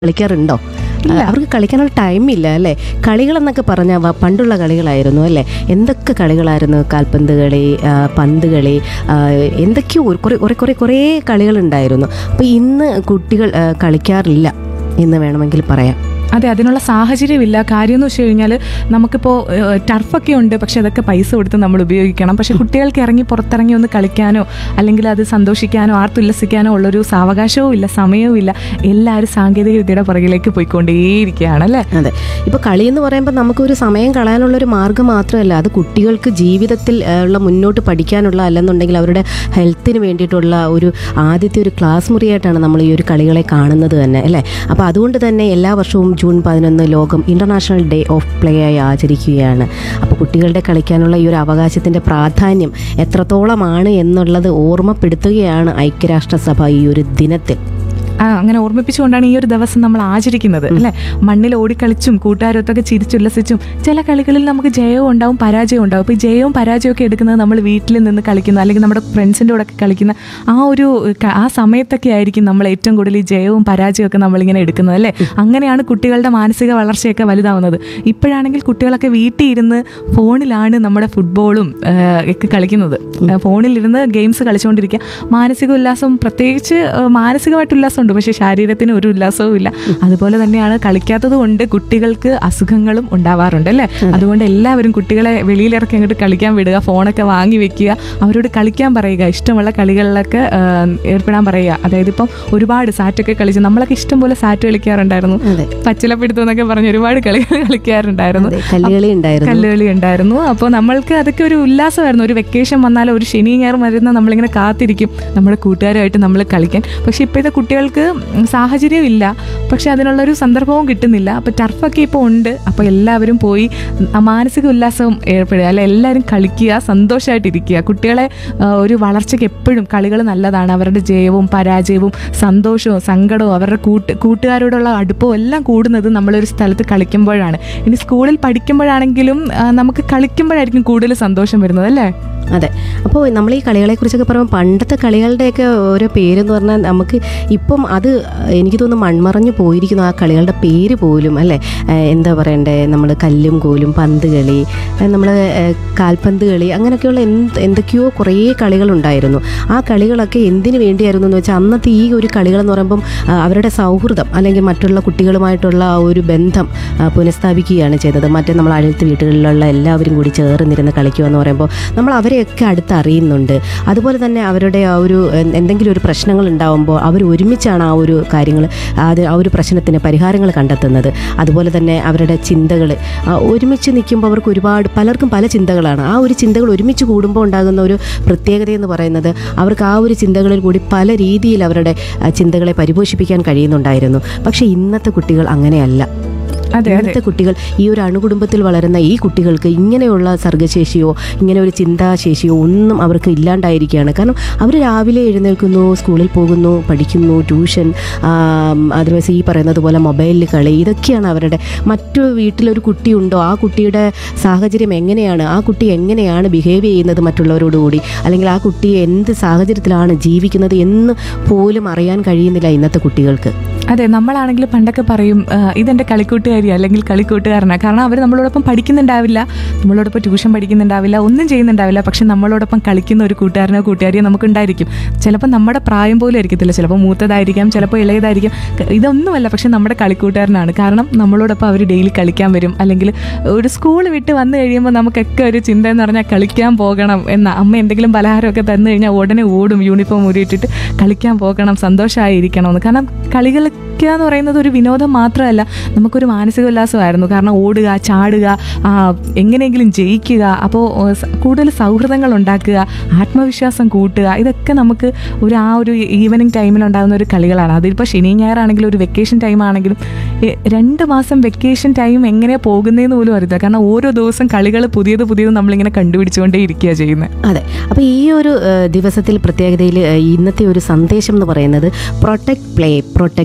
കളിക്കാറുണ്ടോ അവർക്ക് കളിക്കാനുള്ള ടൈം ഇല്ല അല്ലേ കളികളെന്നൊക്കെ പറഞ്ഞാൽ വ- പണ്ടുള്ള കളികളായിരുന്നു അല്ലേ എന്തൊക്കെ കളികളായിരുന്നു കാൽപന്ത് കളി ആ, പന്ത് കളി ആ, എന്തൊക്കെയോ ഒരു കുറേ കുറേ കുറേ കുറേ കളികളുണ്ടായിരുന്നു അപ്പോൾ ഇന്ന് കുട്ടികൾ ആ, കളിക്കാറില്ല എന്ന് വേണമെങ്കിൽ പറയാം അതെ അതിനുള്ള സാഹചര്യമില്ല കാര്യം എന്ന് വെച്ച് കഴിഞ്ഞാൽ നമുക്കിപ്പോൾ ടർഫൊക്കെ ഉണ്ട് പക്ഷെ അതൊക്കെ പൈസ കൊടുത്ത് നമ്മൾ ഉപയോഗിക്കണം പക്ഷെ കുട്ടികൾക്ക് ഇറങ്ങി പുറത്തിറങ്ങി ഒന്ന് കളിക്കാനോ അല്ലെങ്കിൽ അത് സന്തോഷിക്കാനോ ആർത്തുല്ലസിക്കാനോ ഉള്ളൊരു സാവകാശവും ഇല്ല സമയവും ഇല്ല എല്ലാവരും സാങ്കേതിക വിദ്യയുടെ പുറകിലേക്ക് പോയിക്കൊണ്ടേയിരിക്കുകയാണ് അല്ലേ അതെ ഇപ്പോൾ കളി എന്ന് പറയുമ്പോൾ നമുക്കൊരു സമയം കളയാനുള്ളൊരു മാർഗ്ഗം മാത്രമല്ല അത് കുട്ടികൾക്ക് ജീവിതത്തിൽ ആ, ഉള്ള മുന്നോട്ട് പഠിക്കാനുള്ള അല്ലെന്നുണ്ടെങ്കിൽ അവരുടെ ഹെൽത്തിന് വേണ്ടിയിട്ടുള്ള ഒരു ആദ്യത്തെ ഒരു ക്ലാസ് മുറിയായിട്ടാണ് നമ്മൾ ഈ ഒരു കളികളെ കാണുന്നത് തന്നെ അല്ലേ അപ്പോൾ അതുകൊണ്ട് തന്നെ എല്ലാ വർഷവും ജൂൺ പതിനൊന്ന് ലോകം ഇൻ്റർനാഷണൽ ഡേ ഓഫ് പ്ലേ ആയി ആചരിക്കുകയാണ് അപ്പോൾ കുട്ടികളുടെ കളിക്കാനുള്ള ഈ ഒരു അവകാശത്തിൻ്റെ പ്രാധാന്യം എത്രത്തോളമാണ് എന്നുള്ളത് ഓർമ്മപ്പെടുത്തുകയാണ് ഐക്യരാഷ്ട്രസഭ ഈ ഒരു ദിനത്തിൽ ആ അങ്ങനെ ഓർമ്മിപ്പിച്ചുകൊണ്ടാണ് ഈ ഒരു ദിവസം നമ്മൾ ആചരിക്കുന്നത് അല്ലേ മണ്ണിൽ ഓടിക്കളിച്ചും കൂട്ടുകാരൊത്തൊക്കെ ചിരിച്ചുല്ലസിച്ചും ചില കളികളിൽ നമുക്ക് ജയവും ഉണ്ടാവും പരാജയവും ഉണ്ടാവും അപ്പോൾ ഈ ജയവും പരാജയവും ഒക്കെ എടുക്കുന്നത് നമ്മൾ വീട്ടിൽ നിന്ന് കളിക്കുന്ന അല്ലെങ്കിൽ നമ്മുടെ ഫ്രണ്ട്സിൻ്റെ കൂടെ ഒക്കെ കളിക്കുന്ന ആ ഒരു ക- ആ സമയത്തൊക്കെ ആയിരിക്കും നമ്മൾ ഏറ്റവും കൂടുതൽ ഈ ജയവും പരാജയവും ഒക്കെ നമ്മളിങ്ങനെ എടുക്കുന്നത് അല്ലേ അങ്ങനെയാണ് കുട്ടികളുടെ മാനസിക വളർച്ചയൊക്കെ വലുതാവുന്നത് ഇപ്പോഴാണെങ്കിൽ കുട്ടികളൊക്കെ വീട്ടിൽ ഇരുന്ന് ഫോണിലാണ് നമ്മുടെ ഫുട്ബോളും ആ, ഒക്കെ കളിക്കുന്നത് ആ, ഫോണിലിരുന്ന് ഗെയിംസ് കളിച്ചുകൊണ്ടിരിക്കുക മാനസിക ഉല്ലാസം പ്രത്യേകിച്ച് ആ, മാനസികമായിട്ട് ഉല്ലാസമുണ്ട് പക്ഷേ ശരീരത്തിന് ഒരു ഉല്ലാസവും ഇല്ല അതുപോലെ തന്നെയാണ് കളിക്കാത്തത് കൊണ്ട് കുട്ടികൾക്ക് അസുഖങ്ങളും ഉണ്ടാവാറുണ്ട് അല്ലേ അതുകൊണ്ട് എല്ലാവരും കുട്ടികളെ വെളിയിലിറക്കി അങ്ങോട്ട് കളിക്കാൻ വിടുക ഫോണൊക്കെ വാങ്ങി വെക്കുക അവരോട് കളിക്കാൻ പറയുക ഇഷ്ടമുള്ള കളികളിലൊക്കെ ആ, ഏർപ്പെടാൻ പറയുക അതായത് ഇപ്പം ഒരുപാട് സാറ്റൊക്കെ കളിച്ച് നമ്മളൊക്കെ ഇഷ്ടം പോലെ സാറ്റ് കളിക്കാറുണ്ടായിരുന്നു അതെ പച്ചിലപ്പിടുത്തം എന്നൊക്കെ പറഞ്ഞ് ഒരുപാട് കളികൾ കളിക്കാറുണ്ടായിരുന്നു അതെ കല്ലുകളി ഉണ്ടായിരുന്നു കല്ലുകളി ഉണ്ടായിരുന്നു അപ്പോൾ നമ്മൾക്ക് അതൊക്കെ ഒരു ഉല്ലാസമായിരുന്നു ഒരു വെക്കേഷൻ വന്നാൽ ഒരു ശനി ഞായറും വരുന്ന നമ്മളിങ്ങനെ കാത്തിരിക്കും നമ്മുടെ കൂട്ടുകാരുമായിട്ട് നമ്മൾ കളിക്കാൻ പക്ഷേ ഇപ്പോഴത്തെ കുട്ടികൾക്ക് സാഹചര്യം ഇല്ല പക്ഷെ അതിനുള്ളൊരു സന്ദർഭവും കിട്ടുന്നില്ല അപ്പോൾ ടർഫൊക്കെ ഇപ്പോൾ ഉണ്ട് അപ്പോൾ എല്ലാവരും പോയി ആ മാനസിക ഉല്ലാസവും ഏർപ്പെടുക അല്ലെ എല്ലാവരും കളിക്കുക സന്തോഷമായിട്ടിരിക്കുക കുട്ടികളെ ആ, ഒരു വളർച്ചയ്ക്ക് എപ്പോഴും കളികൾ നല്ലതാണ് അവരുടെ ജയവും പരാജയവും സന്തോഷവും സങ്കടവും അവരുടെ കൂട്ട് കൂട്ടുകാരോടുള്ള അടുപ്പവും എല്ലാം കൂടുന്നത് നമ്മളൊരു സ്ഥലത്ത് കളിക്കുമ്പോഴാണ് ഇനി സ്കൂളിൽ പഠിക്കുമ്പോഴാണെങ്കിലും ആ, നമുക്ക് കളിക്കുമ്പോഴായിരിക്കും കൂടുതൽ സന്തോഷം വരുന്നത് അല്ലേ അതെ അപ്പോൾ നമ്മൾ ഈ കളികളെക്കുറിച്ചൊക്കെ പറയുമ്പോൾ പണ്ടത്തെ കളികളുടെയൊക്കെ ഓരോ പേരെന്ന് പറഞ്ഞാൽ നമുക്ക് ഇപ്പം അത് എനിക്ക് തോന്നുന്നു മൺമറഞ്ഞു പോയിരിക്കുന്നു ആ കളികളുടെ പേര് പോലും അല്ലേ ഏഹ് എന്താ പറയണ്ടേ നമ്മൾ കല്ലും കോലും പന്ത് കളി നമ്മൾ കാൽപന്ത് കളി അങ്ങനെയൊക്കെയുള്ള എന്ത് എന്തൊക്കെയോ കുറേ കളികളുണ്ടായിരുന്നു ആ കളികളൊക്കെ എന്തിനു വേണ്ടിയായിരുന്നു എന്ന് വെച്ചാൽ അന്നത്തെ ഈ ഒരു കളികളെന്ന് പറയുമ്പം ആ, അവരുടെ സൗഹൃദം അല്ലെങ്കിൽ മറ്റുള്ള കുട്ടികളുമായിട്ടുള്ള ആ ഒരു ബന്ധം ആ, പുനഃസ്ഥാപിക്കുകയാണ് ചെയ്തത് മറ്റേ നമ്മൾ അടുത്ത വീടുകളിലുള്ള എല്ലാവരും കൂടി ചേർന്നിരുന്ന് കളിക്കുക എന്ന് പറയുമ്പോൾ നമ്മൾ അവരെയൊക്കെ അടുത്ത് അറിയുന്നുണ്ട് അതുപോലെ തന്നെ അവരുടെ ആ ഒരു എ- എന്തെങ്കിലും ഒരു പ്രശ്നങ്ങൾ ഉണ്ടാവുമ്പോൾ അവർ ഒരുമിച്ചാണ് ആ ഒരു കാര്യങ്ങൾ അത് ആ ഒരു പ്രശ്നത്തിന് പരിഹാരങ്ങൾ കണ്ടെത്തുന്നത് അതുപോലെ തന്നെ അവരുടെ ചിന്തകൾ ഒരുമിച്ച് നിൽക്കുമ്പോൾ അവർക്ക് ഒരുപാട് പലർക്കും പല ചിന്തകളാണ് ആ ഒരു ചിന്തകൾ ഒരുമിച്ച് കൂടുമ്പോൾ ഉണ്ടാകുന്ന ഒരു പ്രത്യേകത എന്ന് പറയുന്നത് അവർക്ക് ആ ഒരു ചിന്തകളിൽ കൂടി പല രീതിയിൽ അവരുടെ ആ, ചിന്തകളെ പരിപോഷിപ്പിക്കാൻ കഴിയുന്നുണ്ടായിരുന്നു പക്ഷേ ഇന്നത്തെ കുട്ടികൾ അങ്ങനെയല്ല അതെ അതെ ഇന്നത്തെ കുട്ടികൾ ഈ ഒരു അണുകുടുംബത്തിൽ വളരുന്ന ഈ കുട്ടികൾക്ക് ഇങ്ങനെയുള്ള സർഗശേഷിയോ ഇങ്ങനെ ഒരു ചിന്താശേഷിയോ ഒന്നും അവർക്ക് ഇല്ലാണ്ടായിരിക്കുകയാണ് കാരണം അവർ രാവിലെ എഴുന്നേൽക്കുന്നു സ്കൂളിൽ പോകുന്നു പഠിക്കുന്നു ട്യൂഷൻ അതർവൈസ് ഈ പറയുന്നത് പോലെ മൊബൈലിൽ കളി ഇതൊക്കെയാണ് അവരുടെ മറ്റു വീട്ടിലൊരു കുട്ടിയുണ്ടോ ആ കുട്ടിയുടെ സാഹചര്യം എങ്ങനെയാണ് ആ കുട്ടി എങ്ങനെയാണ് ബിഹേവ് ചെയ്യുന്നത് മറ്റുള്ളവരോടുകൂടി അല്ലെങ്കിൽ ആ കുട്ടി എന്ത് സാഹചര്യത്തിലാണ് ജീവിക്കുന്നത് എന്ന് പോലും അറിയാൻ കഴിയുന്നില്ല ഇന്നത്തെ കുട്ടികൾക്ക് അതെ നമ്മളാണെങ്കിൽ പണ്ടൊക്കെ പറയും ആ, ഇതെന്റെ കളിക്കൂട്ടുകാരി അല്ലെങ്കിൽ കളിക്കൂട്ടുകാരനാണ് കാരണം അവർ നമ്മളോടൊപ്പം പഠിക്കുന്നുണ്ടാവില്ല നമ്മളോടൊപ്പം ട്യൂഷൻ പഠിക്കുന്നുണ്ടാവില്ല ഒന്നും ചെയ്യുന്നുണ്ടാവില്ല പക്ഷെ നമ്മളോടൊപ്പം കളിക്കുന്ന ഒരു കൂട്ടുകാരനോ കൂട്ടുകാരിയോ നമുക്കുണ്ടായിരിക്കും ചിലപ്പോൾ നമ്മുടെ പ്രായം പോലും ആയിരിക്കത്തില്ല ചിലപ്പോൾ മൂത്തതായിരിക്കാം ചിലപ്പോൾ ഇളയതായിരിക്കാം ക- ഇതൊന്നുമല്ല പക്ഷെ നമ്മുടെ കളിക്കൂട്ടുകാരനാണ് കാരണം നമ്മളോടൊപ്പം അവർ ഡെയിലി കളിക്കാൻ വരും അല്ലെങ്കിൽ ഒരു സ്കൂൾ വിട്ട് വന്നു കഴിയുമ്പോൾ നമുക്കൊക്കെ ഒരു ചിന്ത എന്ന് പറഞ്ഞാൽ കളിക്കാൻ പോകണം എന്ന അമ്മ എന്തെങ്കിലും പലഹാരമൊക്കെ തന്നു കഴിഞ്ഞാൽ ഉടനെ ഓടും യൂണിഫോം ഊരിയിട്ടിട്ട് കളിക്കാൻ പോകണം സന്തോഷമായിരിക്കണമെന്ന് കാരണം കളികളൊക്കെ എന്ന് പറയുന്നത് ഒരു വിനോദം മാത്രമല്ല നമുക്കൊരു മാനസിക ഉല്ലാസമായിരുന്നു കാരണം ഓടുക ചാടുക ആ, എങ്ങനെയെങ്കിലും ജയിക്കുക അപ്പോൾ കൂടുതൽ സൗഹൃദങ്ങൾ ഉണ്ടാക്കുക ആത്മവിശ്വാസം കൂട്ടുക ഇതൊക്കെ നമുക്ക് ഒരു ആ ഒരു ഈവനിങ് ടൈമിൽ ഉണ്ടാകുന്ന ഒരു കളികളാണ് അതിപ്പോൾ ശനി ഞായറാണെങ്കിലും ഒരു വെക്കേഷൻ ടൈം ആണെങ്കിലും എ, രണ്ട് മാസം വെക്കേഷൻ ടൈം എങ്ങനെ പോകുന്നതെന്ന് പോലും അറിയില്ല കാരണം ഓരോ ദിവസം കളികൾ പുതിയത് പുതിയത് നമ്മളിങ്ങനെ കണ്ടുപിടിച്ചുകൊണ്ടേ ഇരിക്കുക ചെയ്യുന്നത് അതെ അപ്പോൾ ഈ ഒരു ഏഹ്, ദിവസത്തിൽ പ്രത്യേകതയിൽ ഏഹ്, ഇന്നത്തെ ഒരു സന്ദേശം എന്ന് പറയുന്നത് protect play protect childhood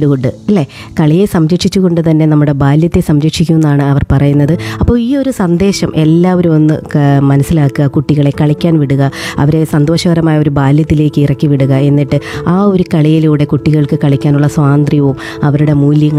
childhood അല്ലേ കളിയെ സംരക്ഷിച്ചുകൊണ്ട് തന്നെ നമ്മുടെ ബാല്യത്തെ സംരക്ഷിക്കുമെന്നാണ് അവർ പറയുന്നത് അപ്പോൾ ഈ ഒരു സന്ദേശം എല്ലാവരും ഒന്ന് ക- മനസ്സിലാക്കുക കുട്ടികളെ കളിക്കാൻ വിടുക അവരെ സന്തോഷകരമായ ഒരു ബാല്യത്തിലേക്ക് ഇറക്കി വിടുക എന്നിട്ട് ആ ഒരു കളിയിലൂടെ കുട്ടികൾക്ക് കളിക്കാനുള്ള സ്വാതന്ത്ര്യവും അവരുടെ മൂല്യങ്ങളും